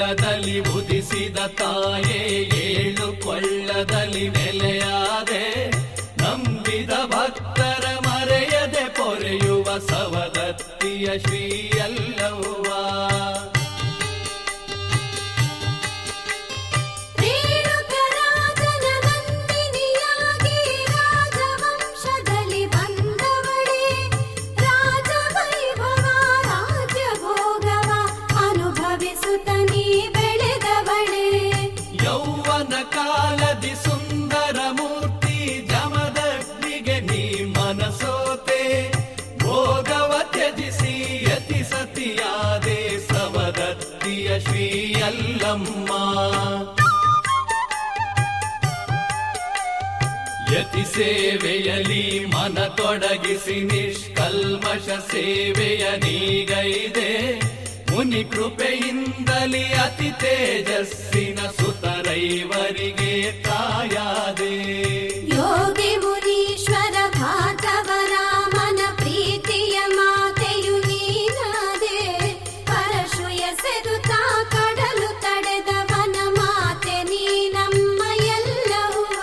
ಕೊಳ್ಳದಲ್ಲಿ ಉದಿಸಿದ ತಾಯೇ ಏಳು ಕೊಳ್ಳದಲ್ಲಿ ನೆಲೆಯಾದೆ ನಂಬಿದ ಭಕ್ತರ ಮರೆಯದೆ ಪೊರೆಯುವ ಸವದತ್ತಿಯ ಶ್ರೀಯಲ್ಲವ್ವ ರೇಣುಕರಾಜನ ನಂದಿನಿಯಾಗಿ ರಾಜವಂಶದಲ್ಲಿ ಬಂದವಳೇ ರಾಜವೈಭವ ರಾಜ್ಯಭೋಗವ ಅನುಭವಿಸುತ್ತ ನೀ ಬೆಳೆದವಳೇ ಯೌವನ ಕಾಲದಿ ಸುಂದರ ಮೂರ್ತಿ ಜಮದಗ್ನಿಗೆ ನೀ ಮನಸೋತೆ ಭೋಗವ ತ್ಯಜಿಸಿ ಯತಿ ಸತಿಯಾದೆ ಸವದತ್ತಿಯ ಶ್ರೀಯಲ್ಲಮ್ಮ ಯತಿ ಸೇವೆಯಲಿ ಮನ ತೊಡಗಿಸಿ ನಿಷ್ಕಲ್ಮಶ ಸೇವೆಯ ನೀಗೈದೆ ಮುನಿ ಕೃಪೆಯಿಂದಲಿ ಅತಿ ತೇಜಸ್ಸಿನ ಸುತರೈವರಿಗೆ ತಾಯಾದೆ ಯೋಗಿ ಮುನೀಶ್ವರ ಭಾತವರ ಮನ ಪ್ರೀತಿಯ ಮಾತೆಯು ನೀನಾದೆ ಪರಶುಯ ಸೆದುತ ಕಡಲು ತಡೆದವನ ಮಾತೆ ನೀ ನಮ್ಮ ಎಲ್ಲವ್ವ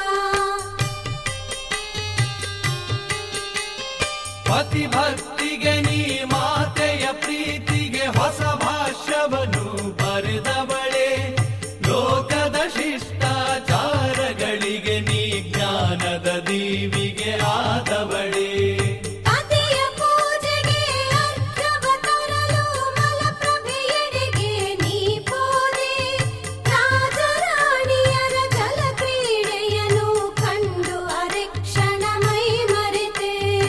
ಪತಿ ಭಕ್ತಿಗೆ ನೀ ಮಾತೆಯ ಪ್ರೀತಿಗೆ ಹೊಸ ಭಾಷ್ಯವನ್ನು ಬರೆದವಳೆ ಲೋಕದ ಶಿಷ್ಟಾಚಾರಗಳಿಗೆ ನೀ ಜ್ಞಾನದ ದೀವಿಗೆ ಆದವಳೆ ಪತಿಯ ಪೂಜೆಗೆ ಅರ್ಘವ ತರಲು ಮಲಪ್ರಭೆಯೆಡೆಗೆ ನೀ ಪೋದೆ ರಾಜರಾಣಿಯರ ಜಲ ಕ್ರೀಡೆಯನ್ನು ಕಂಡು ಅರೆಕ್ಷಣ ಮೈ ಮರೆತೆ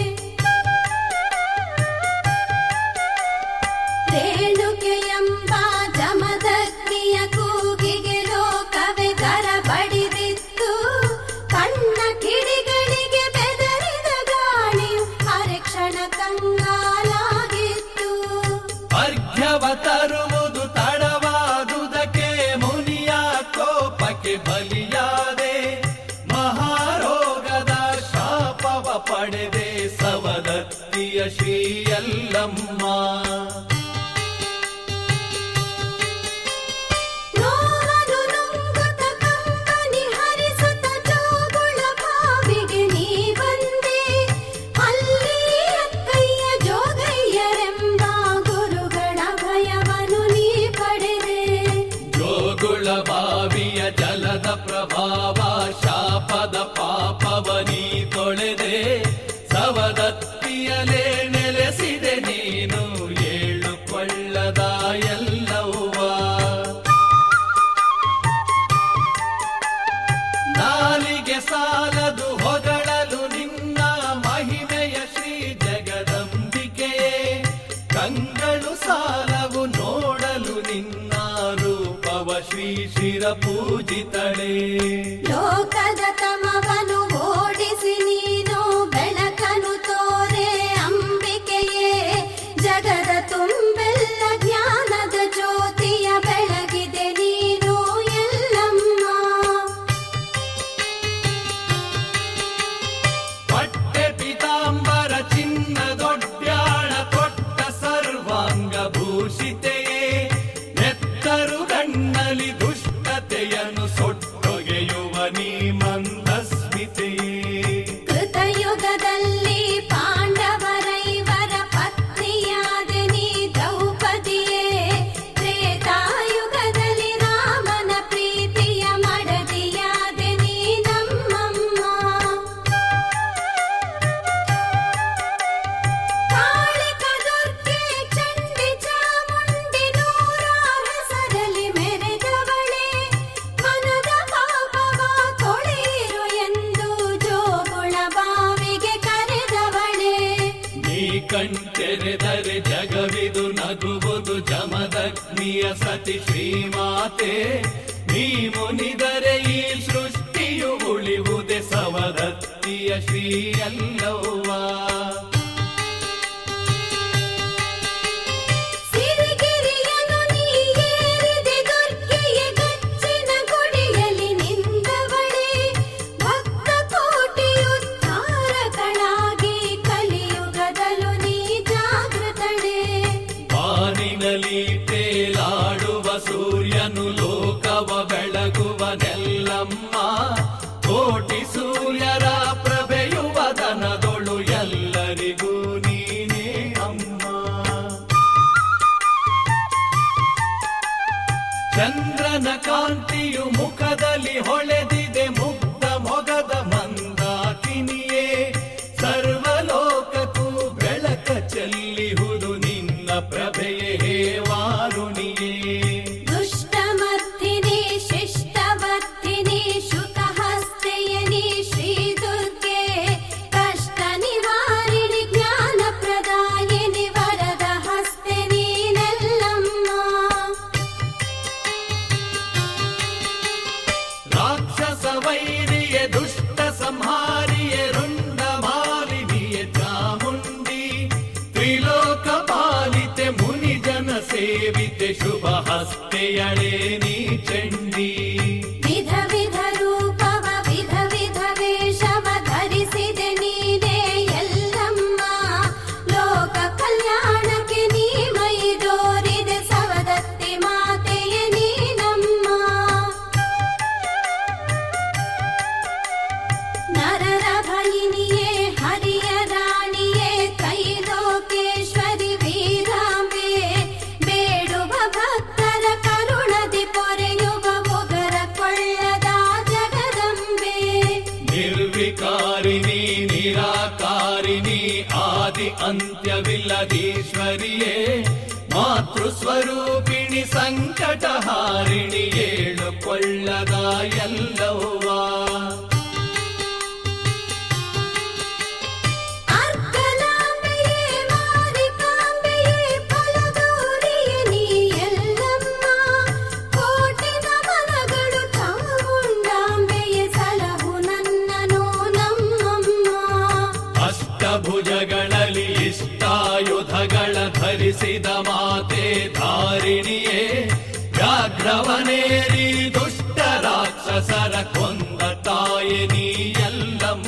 ರೇಣುಕೆಯೆಂಬ ಜಮದಗ್ನಿಯ ಕೂಗಿಗೆ ಲೋಕವೇ ಕರ ಬಡಿದಿತ್ತು ಕಣ್ಣ ಕಿಡಿಗಳಿಗೆ ಬೆದರಿದ ಗಾಳಿಯು ಅರೆಕ್ಷಣ ಕಂಗಾಲಾಗಿತ್ತು ಅರ್ಘ್ಯವ ತರುವುದು ತಡವಾದುದಕ್ಕೆ ಮುನಿಯ ಕೋಪಕ್ಕೆ ಬಲಿಯಾದೆ ಮಹಾರೋಗದ ಶಾಪವ ಪಡೆದೆ ಸವದತ್ತಿಯ ಶ್ರೀಯಲ್ಲಮ್ಮ ನೋವನು ನುಂಗುತ್ತ ಕಂಬನಿ ಹರಿಸುತ್ತ ಜೋಗುಳ ಬಾವಿಗೆ ನೀ ಬಂದೆ ಅಲ್ಲಿ ಅಕ್ಕಯ್ಯ ಜೋಗಯ್ಯರೆಂಬ ಗುರುಗಳ ಭಯವನು ನೀ ಪಡೆದೆ ಜೋಗುಳ ಬಾವಿಯ ಜಲದ ಪ್ರಭಾವ ಶಾಪದ ಪಾಪವನಿ ತೊಳೆದೆ ಸವದತ್ತಿಯಲೇ ನೆಲೆಸಿದೆ ನೀನು ಏಳು ಕೊಳ್ಳದ ಎಲ್ಲವ್ವ ನಾಲಿಗೆ ಸಾಲದು ಹೊಗಳಲು ನಿನ್ನ ಮಹಿಮೆಯ ಶ್ರೀ ಜಗದಂಬಿಕೆಯೇ ಕಂಗಳು ಸಾಲವು ನೋಡಲು ನಿನ್ನ ರೂಪವ ಶ್ರೀ ಶಿರ ಪೂಜಿತಳೆ ಲೋಕದ ತಮವನು ಓಡಿಸಿ ನೀನು ಬೆಳಕನು ತೋರೆ ಅಂಬಿಕೆಯೇ ಜಗದ ತುಂಬೆಲ್ಲ ಜ್ಞಾನದ ಜ್ಯೋತಿಯ ಬೆಳಗಿದೆ ನೀನು ಎಲ್ಲಮ್ಮ ಪಟ್ಟೆ ಪಿತಾಂಬರ ಚಿನ್ನ ದೊಡ್ಡ್ಯಾಣ ತೊಟ್ಟ ಸರ್ವಾಂಗ ಭೂಷಿತೆಯೇ ನೆತ್ತರು ಗಣ್ಣಲಿ ದುಷ್ಟತೆಯನ್ನು ಸೊಟ್ಟೊಗೆಯುವ ನೀ ಮಂದಸ್ಮಿತೆಯೇ ಕೃತಯುಗದಲ್ಲಿ ಪಾಂಡವರೈವರ ಪತ್ನಿಯಾದ ನೀ ದ್ರೌಪದಿಯೇ ತ್ರೇತಾಯುಗದಲ್ಲಿ ರಾಮನ ಪ್ರೀತಿಯ ಮಡದಿಯಾದ ನೀ ನಮ್ಮಮ್ಮ ಕಾಳಿಕ ದುರ್ಗೆ ಚಂಡಿ ಚಾಮುಂಡಿ ನೂರಾರು ಹೆಸರಲಿ ಮೆರೆದವಳೇ ಮನದ ಪಾಪವ ತೊಳೆಯಿರು ಎಂದು ಜೋಗುಳ ಬಾವಿಗೆ ಕರೆದವಳೇ ನೀ ಕಣ್ತೆರೆದರೆ ಜಗವಿದು ನಗುವುದು ಜಮದಗ್ನಿಯ ಸತಿ ಶ್ರೀಮಾತೆ ನೀ ಮುನಿದರೆ ಈ ಸೃಷ್ಟಿಯು ಉಳಿವುದೇ ಸವದತ್ತಿಯ ಶ್ರೀಯಲ್ಲವ್ವ ಸಿರಿಗಿರಿಯನು ನೀ ಏರಿದೆ ದುರ್ಗೆಯ ಗಚ್ಚಿನ ಗುಡಿಯಲ್ಲಿ ನಿಂದವಳೇ ಭಕ್ತ ಕೋಟಿ ಉದ್ಧಾರಕಳಾಗಿ ಕಲಿಯುಗದಲು ನೀ ಜಾಗೃತಳೆ ಬಾನಿನಲ್ಲಿ ತೇಲಾಡುವ ಸೂರ್ಯನು ಎಲ್ಲಮ್ಮ ಕೋಟಿ ಸೂರ್ಯರ ಪ್ರಭೆಯುವ ದನದೊಳು ಎಲ್ಲರಿಗೂ ನೀನೇ ಅಮ್ಮ ಚಂದ್ರನ ಕಾಂತಿಯು ಮುಖದಲ್ಲಿ ಹೊಳೆದಿದೆ ಮುಗ್ಧ ಮೊಗದ ಮಂದಾಕಿನಿಯೇ ಸರ್ವಲೋಕಕ್ಕೂ ಬೆಳಕ ಚೆಲ್ಲಿಹುದು ನಿನ್ನ ಪ್ರಭೆಯೇ ಹೇ ವಾರುಣಿಯೇ दुष्टमर्थिनि शिष्टवर्धिनि शुकहस्तेयनि श्रीदुर्गे कष्टनिवारिणि ज्ञानप्रदायिनि वरदहस्ते नीनल्लम्मा ರಾಕ್ಷಸ ವೈರಿಯ ದುಷ್ಟ ಸಂಹಾರಿಯ ರುಂಡ ಮಾಲಿನಿಯ ಚಾಮುಂಡಿ ತ್ರಿಲೋಕ ಪಾಲಿತೆ ಮುನಿ ಜನ ಸೇವಿತೆ ಶುಭ ಹಸ್ತೆಯಳೆ ನೀ ಚಂಡಿ ವಿಧ ವಿಧ ರೂಪವ ವಿಧ ವಿಧ ವೇಷವ ಧರಿಸಿದೆ ನೀನೇ ಎಲ್ಲಮ್ಮ ಲೋಕ ಕಲ್ಯಾಣಕ್ಕೆ ನೀ ಮೈದೋರಿದೆ ಸವದತ್ತಿ ಮಾತೆಯ ನೀನಮ್ಮ ನರರ ಭಯಿನಿಯೇ ಹರಿಯ ರಾಣಿಯೇ ತ್ರೈಲೋಕೇಶ್ವರಿ ವೀರಾಂಬೆ ಬೇಡುವ ಭಕ್ತರ ಕರುಣದಿ ಪೊರೆಯುವ ಒಗರ ಕೊಳ್ಳದ ಜಗದಂಬೆ ನಿರ್ವಿಕಾರಿಣಿ ನಿರಾಕಾರಿಣಿ ಆದಿ ಅಂತ್ಯವಿಲ್ಲದೀಶ್ವರಿಯೇ ಮಾತೃ ಸ್ವರೂಪಿಣಿ ಸಂಕಟಹಾರಿಣಿ ಏಳು ಕೊಳ್ಳದ ಎಲ್ಲವ್ವಾ ಅರ್ಕಲಾಂಬೆಯೇ ಮಾರಿಕಾಂಬೆಯೇ ಫಲದೋರಿಯೇ ನೀ ಎಲ್ಲಮ್ಮ ಕೋಟಿ ನಮನಗಳು ಚಾಮುಂಡಾಂಬೆಯೇ ಸಲಹು ನನ್ನನು ನಮ್ಮಮ್ಮ ಅಷ್ಟಭುಜಗಳಲ್ಲಿ ಇಷ್ಟಾಯುಧಗಳ ಧರಿಸಿದ ಮಾತೆ ಧಾರಿಣಿಯೇ ವ್ಯಾಘ್ರವನೇರಿ ದುಷ್ಟ ರಾಕ್ಷಸರ ಕೊಂದ ತಾಯಿ ನೀ ಎಲ್ಲಮ್ಮ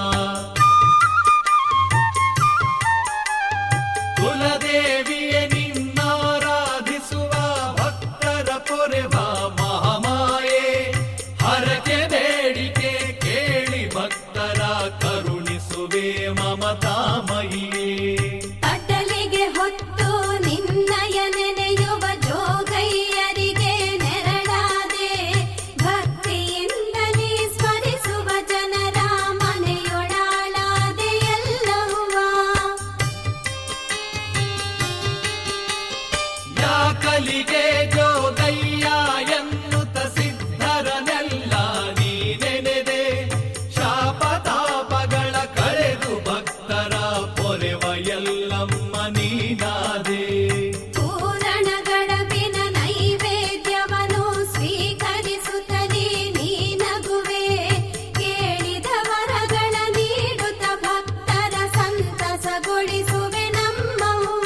ಕುಲದೇವಿಯೇ ನಿನ್ನಾರಾಧಿಸುವ ಭಕ್ತರ ಪೊರೆವ ಮಹಾಮಾಯೆ ಹರಕೆ ಬೇಡಿಕೆ ಕೇಳಿ ಭಕ್ತರ ಕರುಣಿಸುವೆ ಮಮತಾಮಯಿಯೇ ಕಡಲಿಗೆ ಹೊತ್ತು ನಿನ್ನಯ ನೆನೆಯುವ ಜೋಗಯ್ಯರಿಗೆ ನೆರಳಾದೆ ಭಕ್ತಿಯಿಂದ ನೀ ಸ್ಮರಿಸುವ ಜನರ ಮನೆಯೊಳಾಳಾದೆ ಎಲ್ಲವ್ವ ಯಾಕಲಿಗೆ ಜೋಗಯ್ಯ ಎನ್ನುತ್ತ ಸಿದ್ಧರನೆಲ್ಲ ನೀ ನೆನೆದೆ ಶಾಪತಾಪಗಳ ಕಳೆದು ಭಕ್ತರ ಪೊರೆವ ಎಲ್ಲಮ್ಮ ನೀನಾದೆ ಪೂರಣ ಗಡಬಿನ ನೈವೇದ್ಯವನ್ನು ಸ್ವೀಕರಿಸುತ್ತಲೇ ನೀ ನಗುವೆ ಕೇಳಿದ ವರಗಳ ನೀಡುತ್ತ ಭಕ್ತರ ಸಂತಸಗೊಳಿಸುವೆ ನಮ್ಮವ್ವ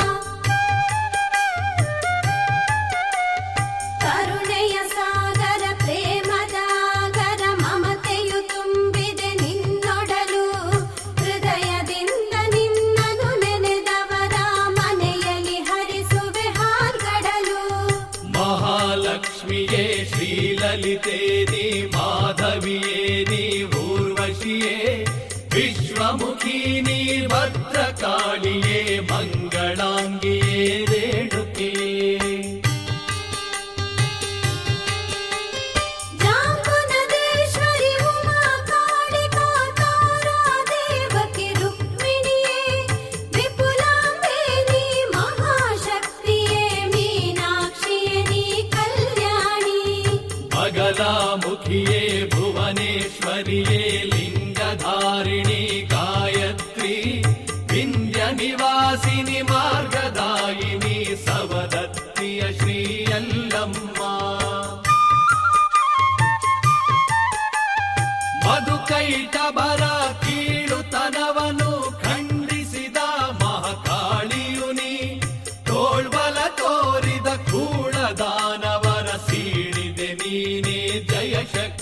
ಕರುಣೆಯ ಸಾಗರ ಪ್ರೇಮದಾಗರ ಮಮತೆಯು ತುಂಬಿದೆ ನಿನ್ನೊಡಲು ಹೃದಯದಿಂದ ನಿನ್ನನು ನೆನೆದವರ ಮನೆಯಲ್ಲಿ ಹರಿಸುವೆ ಹಾಲ್ಗಡಲು ಮಹಾಲಕ್ಷ್ಮಿಯೇ ಶ್ರೀಲಲಿತೆ ನೀ ಮಾಧವಿಯೇ ನೀ ಊರ್ವಶಿಯೇ ವಿಶ್ವಮುಖಿ ನೀ ಭದ್ರಕಾಳಿಯೇ ಮಂಗಳಾಂಗಿಯೇ ರೇಣುಕೆ ಜಾಂಬುನದೇಶ್ವರಿ ಉಮಾ ಕಾಳಿಕಾ ತಾರಾ ದೇವಕಿ ರುಕ್ಮಿಣಿಯೇ ವಿಪುಲಾಂಬೆ ನೀ ಮಹಾಶಕ್ತಿಯೇ ಮೀನಾಕ್ಷಿಯೇ ನೀ ಕಲ್ಯಾಣಿ ಅಗಲಾಮುಖಿಯೇ ಭುವನೇಶ್ವರಿಯೇ ಲಿಂಗಧಾರಿಣಿ ಗಾಯತ್ರಿ ವಿಂಧ್ಯ ನಿವಾಸಿನಿ ಮಾರ್ಗದಾಯಿನಿ ಸವದತ್ತಿಯ ಶ್ರೀಯಲ್ಲಮ್ಮ ಮಧುಕೈಟಬರ ಕೀಳುತನವನು ಖಂಡಿಸಿದ ಮಹಾಕಾಳಿಯು ನೀ ತೋಳ್ಬಲ ತೋರಿದ ಕೂಳದಾನವರ ಸೀಳಿದೆ ನೀನೇ ಜಯಶಕ್ತಿ